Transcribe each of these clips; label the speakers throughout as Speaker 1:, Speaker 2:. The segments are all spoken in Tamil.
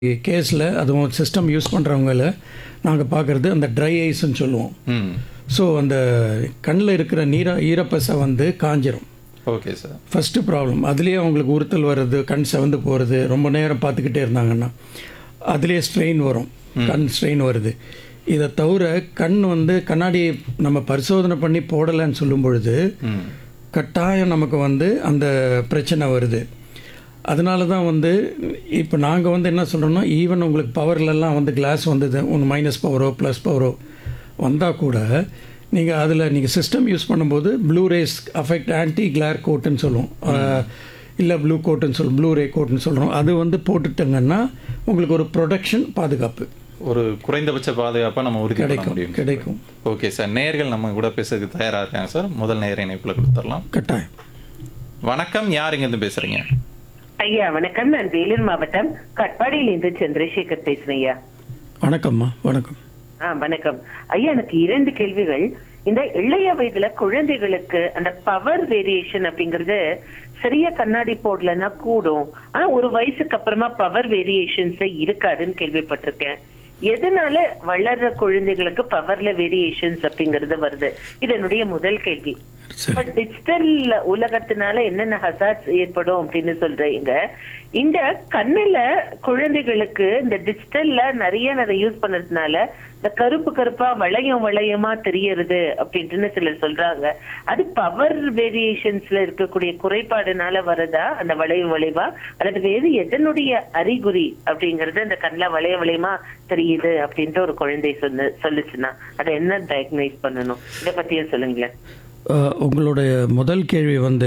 Speaker 1: கேஸில் அதுவும் சிஸ்டம் யூஸ் பண்ணுறவங்கள நாங்கள் பார்க்குறது அந்த ட்ரை ஐஸ்ன்னு சொல்லுவோம்
Speaker 2: ம்
Speaker 1: ஸோ அந்த கண்ணில் இருக்கிற நீர ஈரப்பசை வந்து காஞ்சிரும்
Speaker 2: ஓகே சார்
Speaker 1: ஃபஸ்ட்டு ப்ராப்ளம் அதுலேயே அவங்களுக்கு உறுத்தல் வர்றது கண் செவந்து போகிறது ரொம்ப நேரம் பார்த்துக்கிட்டே இருந்தாங்கன்னா அதுலேயே ஸ்ட்ரெயின் வரும் கண் ஸ்ட்ரெயின் வருது இதை தவிர கண் வந்து கண்ணாடி நம்ம பரிசோதனை பண்ணி போடலைன்னு சொல்லும் பொழுது
Speaker 2: ம்
Speaker 1: கட்டாயம் நமக்கு வந்து அந்த பிரச்சனை வருது அதனால தான் வந்து இப்போ நாங்கள் வந்து என்ன சொல்கிறோம்னா ஈவன் உங்களுக்கு பவர்லலாம் வந்து கிளாஸ் வந்தது ஒன்று மைனஸ் பவரோ ப்ளஸ் பவரோ வந்தால் கூட நீங்கள் அதில் நீங்கள் சிஸ்டம் யூஸ் பண்ணும்போது blue rays affect anti glare கோட்டுன்னு சொல்லுவோம் இல்லை ப்ளூ கோட்டுன்னு சொல்லுவோம் ப்ளூ ரே கோட்டுன்னு சொல்கிறோம் அது வந்து போட்டுட்டங்கன்னா உங்களுக்கு ஒரு ப்ரொடெக்ஷன் பாதுகாப்பு
Speaker 2: ஒரு குறைந்தபட்ச பாதுகாப்பாக நம்ம உறுதி பண்ண
Speaker 1: கிடைக்கும்
Speaker 2: முடியும்
Speaker 1: கிடைக்கும்
Speaker 2: ஓகே சார் நேயர்கள் நம்ம கூட பேசுறதுக்கு தயாராக இருக்காங்க சார் முதல் நேர இணைப்பில் கொடுத்துடலாம்
Speaker 1: கட்டாயம்
Speaker 2: வணக்கம் யார் இங்கேருந்து பேசுறீங்க
Speaker 3: ஐயா வணக்கம் நான் வேலூர் மாவட்டம் கட்பாடியிலிருந்து சந்திரசேகர் பேசுறேன் ஐயா
Speaker 1: வணக்கம்மா வணக்கம்
Speaker 3: ஆ வணக்கம் ஐயா எனக்கு இரண்டு கேள்விகள் இந்த இளைய வயதுல குழந்தைகளுக்கு அந்த பவர் வேரியேஷன் அப்படிங்கறது சரியா கண்ணாடி போடலன்னா கூடும் ஆனா ஒரு வயசுக்கு அப்புறமா பவர் வேரியேஷன்ஸ் இருக்காதுன்னு கேள்விப்பட்டிருக்கேன் எதனால வளர்ற குழந்தைகளுக்கு பவர்ல வேரியேஷன்ஸ் அப்படிங்கறது வருது இது என்னுடைய முதல் கேள்வி
Speaker 1: சரி
Speaker 3: டிஜிட்டல் உலகத்தினால என்னென்ன ஹசார்ட்ஸ் ஏற்படும் அப்படின்னு சொல்றீங்க இந்த கண்ணுல குழந்தைகளுக்கு இந்த டிஜிட்டல்ல நிறைய நிறைய யூஸ் பண்ணதுனால இந்த கருப்பு கருப்பா வளையம் வளையமா தெரியறது அப்படின்ட்டு சிலர் சொல்றாங்க அது பவர் வேரியேஷன்ஸ்ல இருக்கக்கூடிய குறைபாடுனால வரதா அந்த வளையம் வளைவா அல்லது வேறு எதனுடைய அறிகுறி அப்படிங்கறது அந்த கண்ணுல வளைய வளையமா தெரியுது அப்படின்ட்டு ஒரு குழந்தை சொன்ன சொல்லுச்சுன்னா அதை என்ன டயக்னைஸ் பண்ணணும் இதை பத்தியும் சொல்லுங்களேன்
Speaker 1: அஹ், உங்களுடைய முதல் கேள்வி வந்து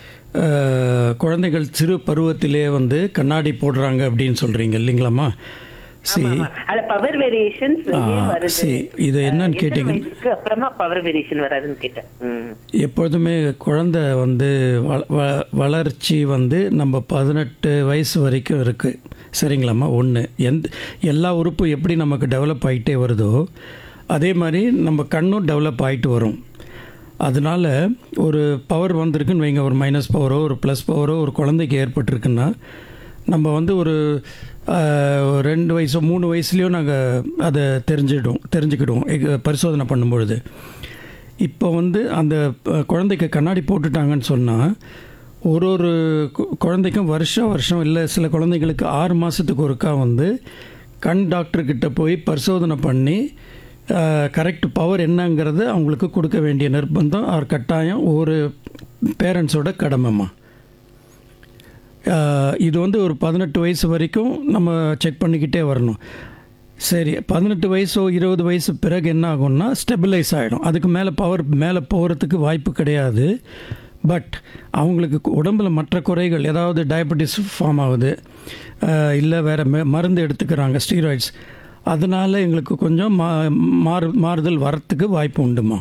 Speaker 1: அஹ், குழந்தைகள் சிறு பருவத்திலே வந்து கண்ணாடி போடுறாங்க அப்படின்னு சொல்கிறீங்க இல்லைங்களாம்மா சி
Speaker 3: ஆமா. அதுல பவர் வேரியேஷன்ஸ்
Speaker 1: ஆ,
Speaker 3: வருது
Speaker 1: சரி. இது என்னன்னு
Speaker 3: எத்தனை
Speaker 1: கேட்டீங்க?
Speaker 3: வயசுக்கு அப்புறமா பவர் வேரியேஷன் வராதுன்னு கேட்டேன் ம்.
Speaker 1: எப்பொழுதுமே குழந்தை வந்து வ- வ- வளர்ச்சி வந்து நம்ம பதினெட்டு வயசு வரைக்கும் இருக்குது சரிங்களாம்மா ஒன்று எந்த எல்லா உறுப்பும் எப்படி நமக்கு டெவலப் ஆகிட்டே வருதோ அதே மாதிரி நம்ம கண்ணும் டெவலப் ஆகிட்டு வரும் அதனால ஒரு பவர் வந்திருக்குன்னு வைங்க ஒரு மைனஸ் பவரோ ஒரு ப்ளஸ் பவரோ ஒரு குழந்தைக்கு ஏற்பட்டிருக்குன்னா நம்ம வந்து ஒரு ஆஹ், ஒரு ரெண்டு வயசோ மூணு வயசுலேயும் நாங்கள் அதை தெரிஞ்சிடுவோம் தெரிஞ்சுக்கிடுவோம் எங்க பரிசோதனை பண்ணும்பொழுது இப்போ வந்து அந்த அஹ், குழந்தைக்கு கண்ணாடி போட்டுட்டாங்கன்னு சொன்னால் ஒரு ஒரு கு- குழந்தைக்கும் வருஷம் வருஷம் இல்லை சில குழந்தைங்களுக்கு ஆறு மாதத்துக்கு ஒருக்கா வந்து கண் டாக்டர்கிட்ட போய் பரிசோதனை பண்ணி கரெக்ட் பவர் என்னங்கிறது அவங்களுக்கு கொடுக்க வேண்டிய நிர்பந்தம் ஆர் கட்டாயம் ஒரு பேரண்ட்ஸோட கடமைம்மா ஆஹ் இது வந்து ஒரு பதினெட்டு வயசு வரைக்கும் நம்ம செக் பண்ணிக்கிட்டே வரணும் சரி பதினெட்டு வயசோ இருபது வயசு பிறகு என்ன ஆகும்னா ஸ்டெபிலைஸ் ஆகிடும் அதுக்கு மேலே பவர் மேலே போகிறதுக்கு வாய்ப்பு கிடையாது பட் அவங்களுக்கு கு- உடம்புல மற்ற குறைகள் ஏதாவது டயபெட்டிஸ் ஃபார்ம் ஆகுது இல்லை வேறு மருந்து எடுத்துக்கிறாங்க ஸ்டீராய்ட்ஸ் அதனால் எங்களுக்கு கொஞ்சம் மா மாறு மாறுதல் வரத்துக்கு வாய்ப்பு உண்டுமா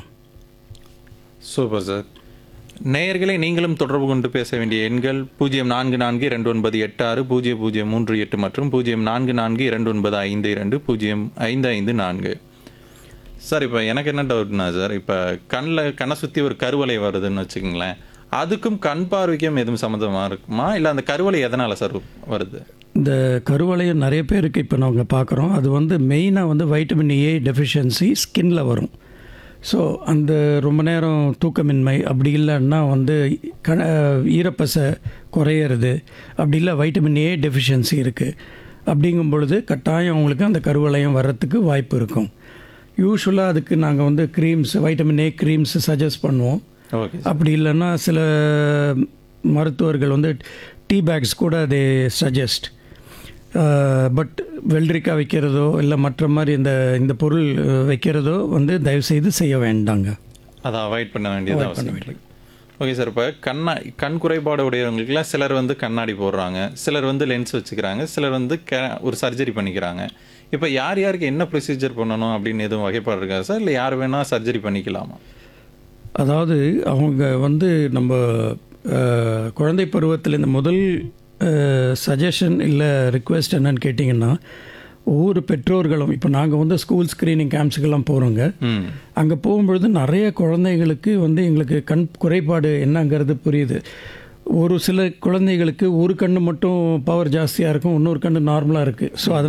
Speaker 2: சூப்பர் சார் நேயர்களை நீங்களும் தொடர்பு கொண்டு பேச வேண்டிய எண்கள் பூஜ்ஜியம் நான்கு நான்கு இரண்டு ஒன்பது எட்டு ஆறு பூஜ்ஜியம் பூஜ்ஜியம் மூன்று எட்டு மற்றும் பூஜ்ஜியம் நான்கு நான்கு இரண்டு ஒன்பது ஐந்து இரண்டு பூஜ்ஜியம் ஐந்து ஐந்து நான்கு சார் இப்போ எனக்கு என்ன டவுட்னா சார் இப்போ கண்ணில் கண்ணை சுற்றி ஒரு கருவலை வருதுன்னு வச்சுக்கோங்களேன் அதுக்கும் கண் பார்வைக்கும் எதுவும் சம்மந்தமாக இருக்குமா இல்லை அந்த கருவலை எதனால் சார் வருது
Speaker 1: இந்த கருவளையம் நிறைய பேருக்கு இப்போ நாங்கள் பார்க்குறோம் அது வந்து மெயினாக வந்து வைட்டமின் ஏ டெஃபிஷியன்சி ஸ்கின்ல வரும் ஸோ அந்த ரொம்ப நேரம் தூக்கமின்மை அப்படி இல்லைன்னா வந்து க ஈரப்பசை குறையிறது அப்படி இல்லை வைட்டமின் ஏ டெஃபிஷியன்சி இருக்குது அப்படிங்கும் பொழுது கட்டாயம் அவங்களுக்கு அந்த கருவளையம் வர்றதுக்கு வாய்ப்பு இருக்கும் யூஸ்வலாக அதுக்கு நாங்கள் வந்து creams vitamin A creams suggest பண்ணுவோம்
Speaker 2: ஓகே
Speaker 1: அப்படி இல்லைன்னா சில மருத்துவர்கள் வந்து டீ பேக்ஸ் கூட அதை சஜஸ்ட் பட் வெள்ளரிக்காய் வைக்கிறதோ இல்லை மற்ற மாதிரி இந்த இந்த பொருள் அஹ், வைக்கிறதோ வந்து தயவுசெய்து செய்ய வேண்டாங்க
Speaker 2: அதை அவாய்ட் பண்ண வேண்டியது அவசியம் ஓகே சார் இப்போ கண்ணா கண் குறைபாடு உடையவங்களுக்குலாம் சிலர் வந்து கண்ணாடி போடுறாங்க சிலர் வந்து லென்ஸ் வச்சுக்கிறாங்க சிலர் வந்து க ஒரு சர்ஜரி பண்ணிக்கிறாங்க இப்போ யார் யாருக்கு என்ன ப்ரொசீஜர் பண்ணணும் அப்படின்னு எதுவும் வகைப்பாடு இருக்கா சார் இல்லை யார் வேணால் சர்ஜரி பண்ணிக்கலாமா
Speaker 1: அதாவது அவங்க வந்து நம்ம அஹ், குழந்தை பருவத்தில் இந்த முதல் சஜஷன் இல்லை ரிக்வெஸ்ட் என்னன்னு கேட்டிங்கன்னா ஒவ்வொரு பெற்றோர்களும் இப்போ நாங்கள் வந்து ஸ்கூல் ஸ்க்ரீனிங் கேம்ப்ஸுக்கெல்லாம் போகிறோங்க
Speaker 2: ம்
Speaker 1: அங்கே போகும்பொழுது நிறைய குழந்தைகளுக்கு வந்து எங்களுக்கு கண் குறைபாடு என்னங்கிறது புரியுது ஒரு சில குழந்தைகளுக்கு ஒரு கண்ணு மட்டும் பவர் ஜாஸ்தியாக இருக்கும் இன்னொரு கண்ணு நார்மலாக இருக்குது ஸோ அதனால்